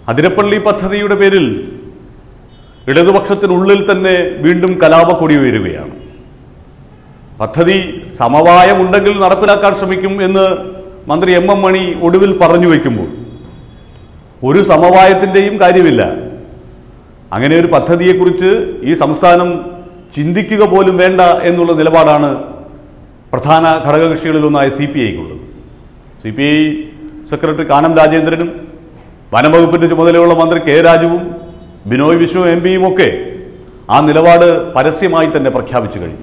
അതിരപ്പള്ളി പദ്ധതിയുടെ പേരിൽ ഇടതുപക്ഷത്തിനുള്ളിൽ തന്നെ വീണ്ടും കലാപക്കൊടി ഉയരുകയാണ് പദ്ധതി സമവായമുണ്ടെങ്കിൽ നടപ്പിലാക്കാൻ ശ്രമിക്കും എന്ന് മന്ത്രി എം എം മണി ഒടുവിൽ പറഞ്ഞു വയ്ക്കുമ്പോൾ ഒരു സമവായത്തിൻ്റെയും കാര്യമില്ല അങ്ങനെ ഒരു പദ്ധതിയെക്കുറിച്ച് ഈ സംസ്ഥാനം ചിന്തിക്കുക പോലും വേണ്ട എന്നുള്ള നിലപാടാണ് പ്രധാന ഘടകകക്ഷികളിലൊന്നായ സി പി ഐക്കുള്ളത് C P I secretary Kanam രാജേന്ദ്രനും വനംവകുപ്പിന്റെ ചുമതലയുള്ള മന്ത്രി കെ രാജുവും ബിനോയ് വിശ്വ എം പിയും ഒക്കെ ആ നിലപാട് പരസ്യമായി തന്നെ പ്രഖ്യാപിച്ചു കഴിഞ്ഞു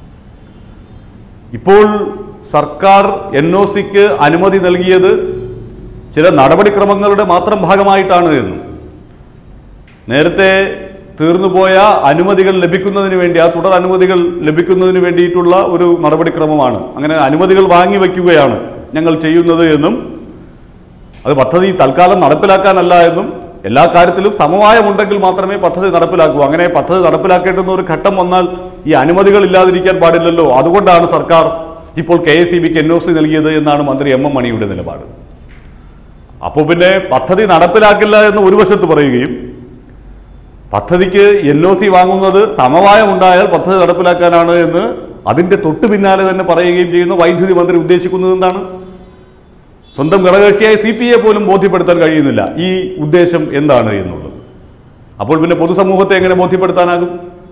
ഇപ്പോൾ സർക്കാർ എൻ ഒ സിക്ക് അനുമതി നൽകിയത് ചില നടപടിക്രമങ്ങളുടെ മാത്രം ഭാഗമായിട്ടാണ് എന്നും നേരത്തെ തീർന്നുപോയ അനുമതികൾ ലഭിക്കുന്നതിന് വേണ്ടി ആ തുടർ അനുമതികൾ ലഭിക്കുന്നതിന് വേണ്ടിയിട്ടുള്ള ഒരു നടപടിക്രമമാണ് അങ്ങനെ അനുമതികൾ വാങ്ങി വയ്ക്കുകയാണ് ഞങ്ങൾ ചെയ്യുന്നത് എന്നും അത് പദ്ധതി തൽക്കാലം നടപ്പിലാക്കാനല്ല എന്നും എല്ലാ കാര്യത്തിലും സമവായമുണ്ടെങ്കിൽ മാത്രമേ പദ്ധതി നടപ്പിലാക്കൂ അങ്ങനെ പദ്ധതി നടപ്പിലാക്കേണ്ടുന്ന ഒരു ഘട്ടം വന്നാൽ ഈ അനുമതികൾ ഇല്ലാതിരിക്കാൻ പാടില്ലല്ലോ അതുകൊണ്ടാണ് സർക്കാർ ഇപ്പോൾ കെ എസ് ഇ ബിക്ക് എൻ ഒ സി നൽകിയത് എന്നാണ് മന്ത്രി എം എം മണിയുടെ നിലപാട് അപ്പോൾ പിന്നെ പദ്ധതി നടപ്പിലാക്കില്ല എന്ന് ഒരു വശത്ത് പറയുകയും പദ്ധതിക്ക് എൻ ഒ സി വാങ്ങുന്നത് സമവായം ഉണ്ടായാൽ പദ്ധതി നടപ്പിലാക്കാനാണ് എന്ന് അതിന്റെ തൊട്ടു പിന്നാലെ തന്നെ പറയുകയും ചെയ്യുന്ന വൈദ്യുതി മന്ത്രി ഉദ്ദേശിക്കുന്നത് എന്താണ് സ്വന്തം ഘടകകക്ഷിയായ സി പി ഐ പോലും ബോധ്യപ്പെടുത്താൻ കഴിയുന്നില്ല ഈ ഉദ്ദേശം എന്താണ് എന്നുള്ളത് അപ്പോൾ പിന്നെ പൊതുസമൂഹത്തെ എങ്ങനെ ബോധ്യപ്പെടുത്താനാകും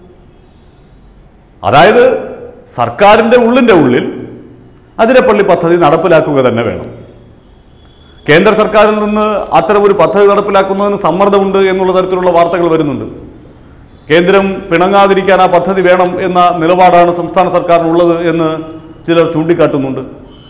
അതായത് സർക്കാരിന്റെ ഉള്ളിന്റെ ഉള്ളിൽ അതിരപ്പള്ളി പദ്ധതി നടപ്പിലാക്കുക തന്നെ വേണം കേന്ദ്ര സർക്കാരിൽ നിന്ന് അത്തരം ഒരു പദ്ധതി നടപ്പിലാക്കുന്നതിന് സമ്മർദ്ദമുണ്ട് എന്നുള്ള തരത്തിലുള്ള വാർത്തകൾ വരുന്നുണ്ട് കേന്ദ്രം പിണങ്ങാതിരിക്കാൻ ആ പദ്ധതി വേണം എന്ന നിലപാടാണ് സംസ്ഥാന സർക്കാരിനുള്ളത് എന്ന് ചിലർ ചൂണ്ടിക്കാട്ടുന്നുണ്ട്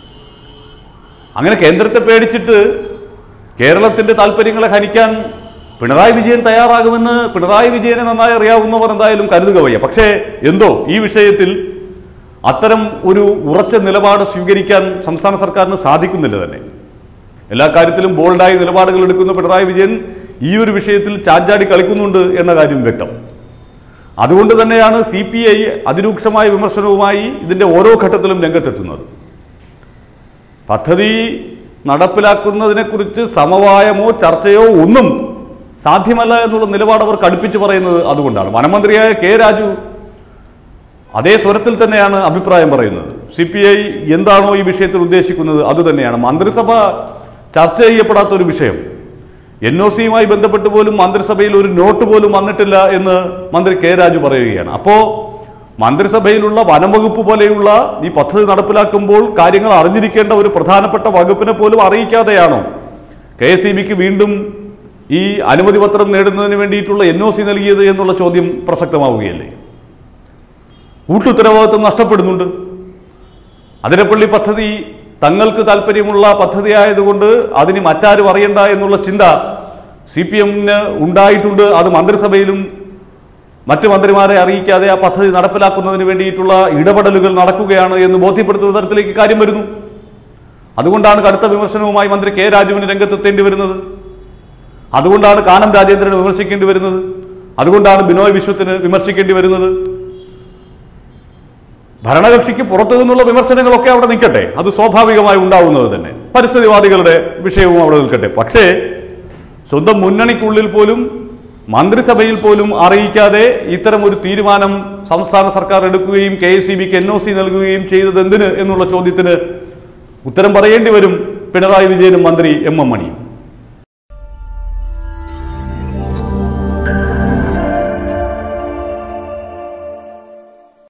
അങ്ങനെ കേന്ദ്രത്തെ പേടിച്ചിട്ട് കേരളത്തിന്റെ താല്പര്യങ്ങളെ ഹനിക്കാൻ പിണറായി വിജയൻ തയ്യാറാകുമെന്ന് പിണറായി വിജയനെ നന്നായി അറിയാവുന്നവർ എന്തായാലും കരുതുക വയ്യ പക്ഷേ എന്തോ ഈ വിഷയത്തിൽ അത്തരം ഒരു ഉറച്ച നിലപാട് സ്വീകരിക്കാൻ സംസ്ഥാന സർക്കാരിന് സാധിക്കുന്നില്ല തന്നെ എല്ലാ കാര്യത്തിലും ബോൾഡായി നിലപാടുകൾ എടുക്കുന്ന പിണറായി വിജയൻ ഈ ഒരു വിഷയത്തിൽ ചാഞ്ചാടി കളിക്കുന്നുണ്ട് എന്ന കാര്യം വ്യക്തം അതുകൊണ്ട് തന്നെയാണ് സി പി ഐ അതിരൂക്ഷമായ വിമർശനവുമായി ഇതിന്റെ ഓരോ ഘട്ടത്തിലും രംഗത്തെത്തുന്നത് പദ്ധതി നടപ്പിലാക്കുന്നതിനെക്കുറിച്ച് സമവായമോ ചർച്ചയോ ഒന്നും സാധ്യമല്ല എന്നുള്ള നിലപാട് അവർ കടുപ്പിച്ച് പറയുന്നത് അതുകൊണ്ടാണ് വനമന്ത്രിയായ കെ രാജു അതേ സ്വരത്തിൽ തന്നെയാണ് അഭിപ്രായം പറയുന്നത് സി പി ഐ എന്താണോ ഈ വിഷയത്തിൽ ഉദ്ദേശിക്കുന്നത് അതുതന്നെയാണ് മന്ത്രിസഭ ചർച്ച ചെയ്യപ്പെടാത്ത ഒരു വിഷയം എൻ ഒ സിയുമായി ബന്ധപ്പെട്ട് പോലും മന്ത്രിസഭയിൽ ഒരു നോട്ട് പോലും വന്നിട്ടില്ല എന്ന് മന്ത്രി കെ രാജു പറയുകയാണ് അപ്പോ മന്ത്രിസഭയിലുള്ള വനംവകുപ്പ് പോലെയുള്ള ഈ പദ്ധതി നടപ്പിലാക്കുമ്പോൾ കാര്യങ്ങൾ അറിഞ്ഞിരിക്കേണ്ട ഒരു പ്രധാനപ്പെട്ട വകുപ്പിനെ പോലും അറിയിക്കാതെയാണോ കെ എസ് ഇ ബിക്ക് വീണ്ടും ഈ അനുമതി പത്രം നേടുന്നതിന് വേണ്ടിയിട്ടുള്ള എൻ ഒ സി നൽകിയത് എന്നുള്ള ചോദ്യം പ്രസക്തമാവുകയല്ലേ കൂട്ടുത്തരവാദിത്വം നഷ്ടപ്പെടുന്നുണ്ട് അതിരപ്പള്ളി പദ്ധതി തങ്ങൾക്ക് താല്പര്യമുള്ള പദ്ധതിയായതുകൊണ്ട് അതിന് മറ്റാരും അറിയണ്ട എന്നുള്ള ചിന്ത സി പി എമ്മിന് ഉണ്ടായിട്ടുണ്ട് അത് മന്ത്രിസഭയിലും മറ്റു മന്ത്രിമാരെ അറിയിക്കാതെ ആ പദ്ധതി നടപ്പിലാക്കുന്നതിന് വേണ്ടിയിട്ടുള്ള ഇടപെടലുകൾ നടക്കുകയാണ് എന്ന് ബോധ്യപ്പെടുത്തുന്ന തരത്തിലേക്ക് കാര്യം വരുന്നു അതുകൊണ്ടാണ് കടുത്ത വിമർശനവുമായി മന്ത്രി കെ രാജുവിന് രംഗത്തെത്തേണ്ടി വരുന്നത് അതുകൊണ്ടാണ് കാനം രാജേന്ദ്രനെ വിമർശിക്കേണ്ടി വരുന്നത് അതുകൊണ്ടാണ് ബിനോയ് വിശ്വത്തിന് വിമർശിക്കേണ്ടി വരുന്നത് ഭരണകക്ഷിക്ക് പുറത്തു നിന്നുള്ള വിമർശനങ്ങളൊക്കെ അവിടെ നിൽക്കട്ടെ അത് സ്വാഭാവികമായി ഉണ്ടാവുന്നത് തന്നെ പരിസ്ഥിതിവാദികളുടെ വിഷയവും അവിടെ നിൽക്കട്ടെ പക്ഷേ സ്വന്തം മുന്നണിക്കുള്ളിൽ പോലും മന്ത്രിസഭയിൽ പോലും അറിയിക്കാതെ ഇത്തരം ഒരു തീരുമാനം സംസ്ഥാന സർക്കാർ എടുക്കുകയും കെ എസ് സി ബിക്ക് എൻ ഒ സി നൽകുകയും ചെയ്തത് എന്തിന് എന്നുള്ള ചോദ്യത്തിന് ഉത്തരം പറയേണ്ടി വരും പിണറായി വിജയനും മന്ത്രി എം എം മണിയും